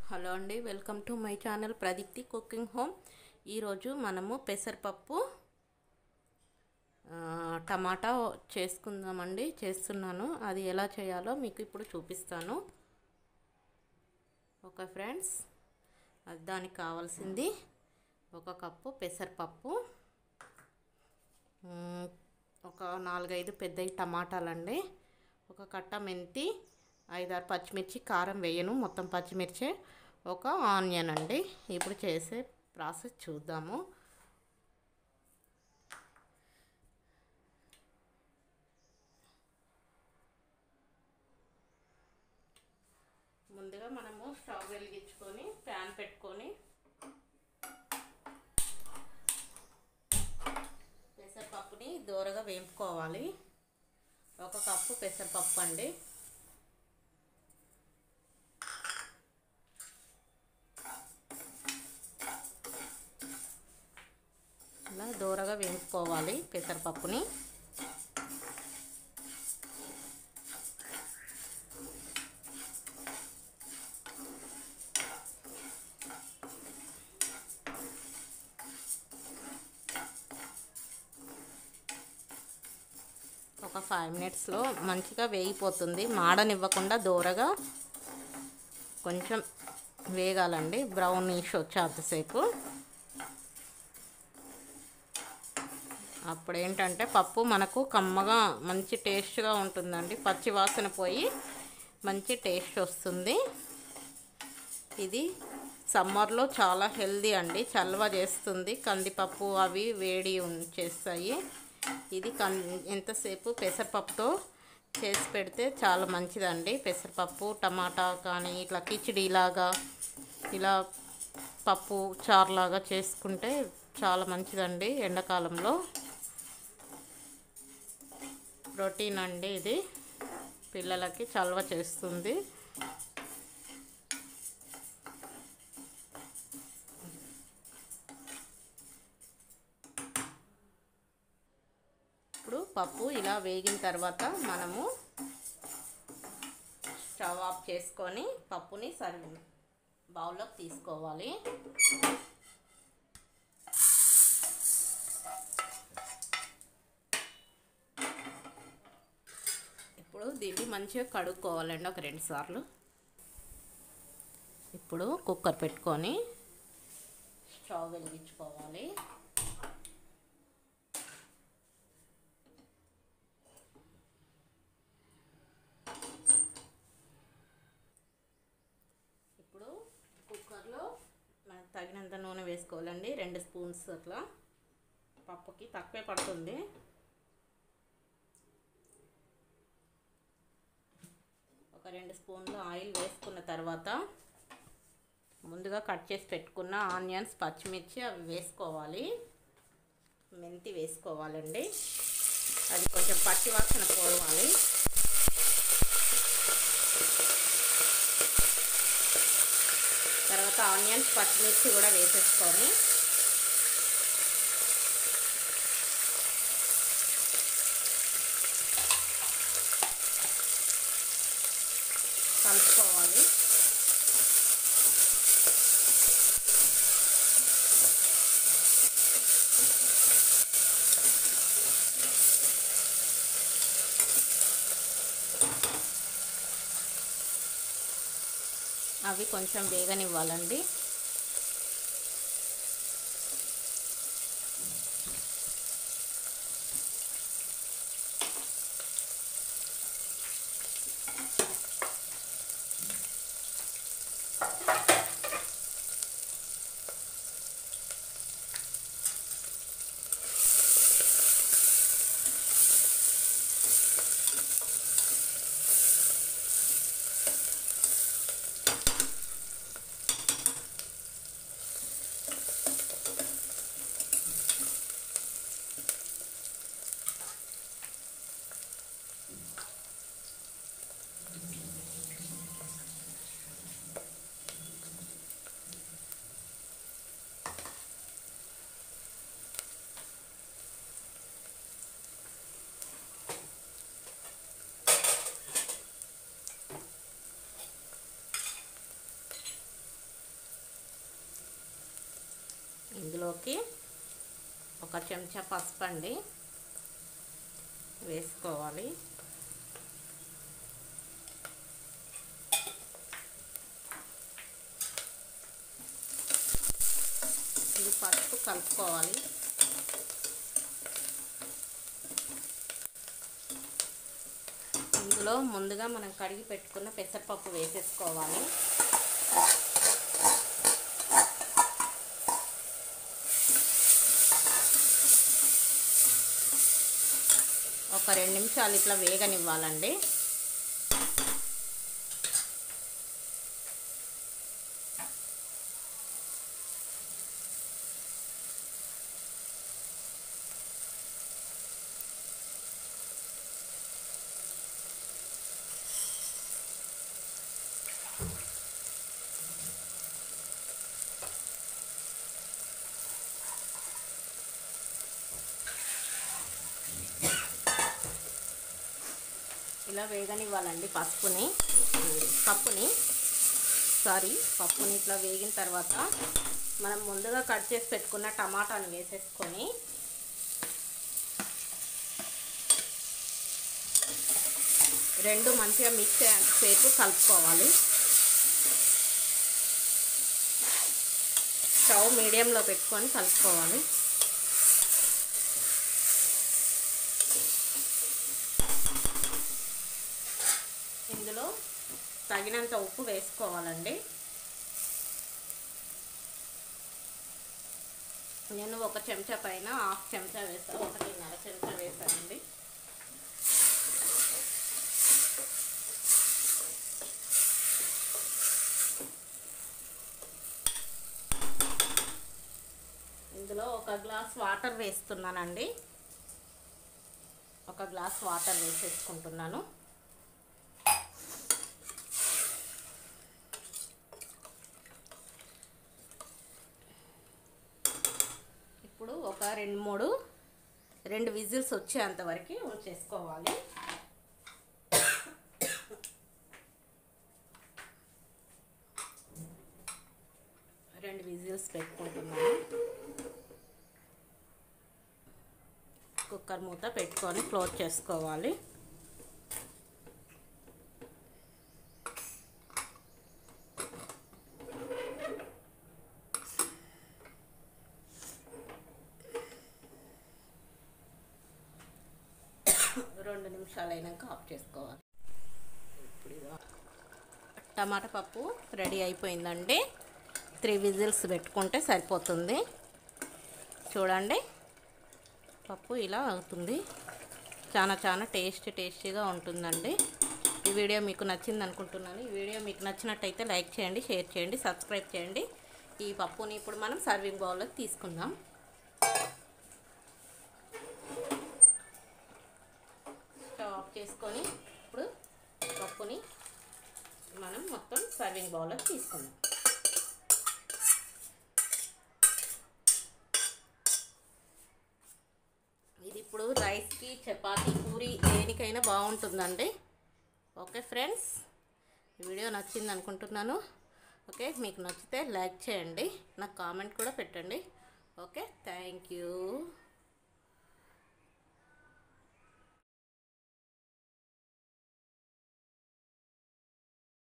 hello అండి welcome to my channel Pradeepti cooking home ఈరోజు మనము పెసరపప్పు ఆ, టమాటా చేసుకుందామండి చేస్తున్నాను అది ఎలా చేయాలో మీకు ఇప్పుడు చూపిస్తాను ఓకే ఫ్రెండ్స్ అది దానికి కావాల్సింది ఒక కప్పు పెసరపప్పు మ్, ఒక నాలుగైదు పెద్దవి టమాటాలండి ఒక కట్ట మెంతి ఐదారు పచ్చిమిర్చి కారం వేయను మొత్తం పచ్చిమిర్చి ఒక ఆనియన్ అండి ఇప్పుడు చేసే ప్రాసెస్ చూద్దాము ముందుగా మనము స్టవ్ వెలిగించుకొని ప్యాన్ పెట్టుకొని పెసరపప్పుని దూరగా వేపుకోవాలి ఒక కప్పు పెసరపప్పు అండి ఇలా దూరగా వేపుకోవాలి పెసరపప్పుని ఒక ఫైవ్ మినిట్స్లో మంచిగా వేగిపోతుంది మాడనివ్వకుండా దూరగా కొంచెం వేగాలండి బ్రౌనిష్ వచ్చేంతసేపు అప్పుడు ఏంటంటే పప్పు మనకు కమ్మగా మంచి టేస్ట్గా ఉంటుందండి పచ్చి వాసన పోయి మంచి టేస్ట్ వస్తుంది ఇది సమ్మర్లో చాలా హెల్దీ అండి చల్వ చేస్తుంది కందిపప్పు అవి వేడి ఉన్- చేస్తాయి ఇది కం ఎంతసేపు పెసరపప్పుతో చేసి పెడితే చాలా మంచిదండి పెసరపప్పు టమాటా కానీ ఇట్లా కిచిడీలాగా ఇలా పప్పు చారులాగా చేసుకుంటే చాలా మంచిదండి ఎండాకాలంలో ప్రోటీన్ అండి ఇది పిల్లలకి చలవ చేస్తుంది ఇప్పుడు పప్పు ఇలా వేగిన తర్వాత మనము స్టవ్ ఆఫ్ చేసుకొని పప్పుని సర్వ్ బౌల్లోకి తీసుకోవాలి ఇప్పుడు దీన్ని మంచిగా కడుక్కోవాలండి ఒక రెండు సార్లు ఇప్పుడు కుక్కర్ పెట్టుకొని స్టవ్ వెలిగించుకోవాలి ఇప్పుడు కుక్కర్లో మనకు తగినంత నూనె వేసుకోవాలండి రెండు స్పూన్స్ అట్లా పప్పుకి తక్కువే పడుతుంది ఒక రెండు స్పూన్లు ఆయిల్ వేసుకున్న తర్వాత ముందుగా కట్ చేసి పెట్టుకున్న ఆనియన్స్ పచ్చిమిర్చి అవి వేసుకోవాలి మెంతి వేసుకోవాలండి అది కొంచెం పచ్చి వాసన పోవాలి తర్వాత ఆనియన్స్ పచ్చిమిర్చి కూడా వేసేసుకొని కలుపుకోవాలి అవి కొంచెం వేగనివ్వాలండి ఇందులోకి ఒక చెంచా పసుపు అండి వేసుకోవాలి ఇది పసుపు కలుపుకోవాలి ఇందులో ముందుగా మనం కడిగి పెట్టుకున్న పెసరపప్పు వేసేసుకోవాలి ఒక రెండు నిమిషాలు ఇట్లా వేగనివ్వాలండి ఇలా వేగనివ్వాలండి పసుపుని పప్పుని సారీ పప్పుని ఇట్లా వేగిన తర్వాత మనం ముందుగా కట్ చేసి పెట్టుకున్న టమాటాని వేసేసుకొని రెండు మంచిగా మిక్స్ సేపు కలుపుకోవాలి స్టవ్ మీడియంలో పెట్టుకొని కలుపుకోవాలి ఇందులో తగినంత ఉప్పు వేసుకోవాలండి నేను ఒక చెంచా పైన హాఫ్ చెంచా వేస్తాను ఒకటిన్నర చెంచా వేసానండి ఇందులో ఒక గ్లాస్ వాటర్ వేస్తున్నానండి ఒక గ్లాస్ వాటర్ వేసేసుకుంటున్నాను ఇప్పుడు ఒక రెండు మూడు రెండు విజిల్స్ వచ్చేంత వరకు ఉంచేసుకోవాలి రెండు విజిల్స్ పెట్టుకుంటున్నాను కుక్కర్ మూత పెట్టుకొని క్లోజ్ చేసుకోవాలి రెండు నిమిషాలు అయినాక ఆఫ్ చేసుకోవాలి ఇప్పుడు ఇది టమాటా పప్పు రెడీ అయిపోయిందండి త్రీ విజిల్స్ పెట్టుకుంటే సరిపోతుంది చూడండి పప్పు ఇలా అవుతుంది చాలా చాలా టేస్టీ టేస్టీగా ఉంటుందండి ఈ వీడియో మీకు నచ్చింది అనుకుంటున్నాను ఈ వీడియో మీకు నచ్చినట్టయితే లైక్ చేయండి షేర్ చేయండి సబ్స్క్రైబ్ చేయండి ఈ పప్పుని ఇప్పుడు మనం సర్వింగ్ బౌల్లోకి తీసుకుందాం స్టవ్ ఆఫ్ చేసుకొని ఇప్పుడు పప్పుని మనం మొత్తం సర్వింగ్ బౌల్లోకి తీసుకుందాం ఇది ఇప్పుడు రైస్కి చపాతీ పూరి దేనికైనా బాగుంటుందండి ఓకే ఫ్రెండ్స్ ఈ వీడియో నచ్చింది అనుకుంటున్నాను ఓకే మీకు నచ్చితే లైక్ చేయండి నాకు కామెంట్ కూడా పెట్టండి ఓకే థ్యాంక్ యూ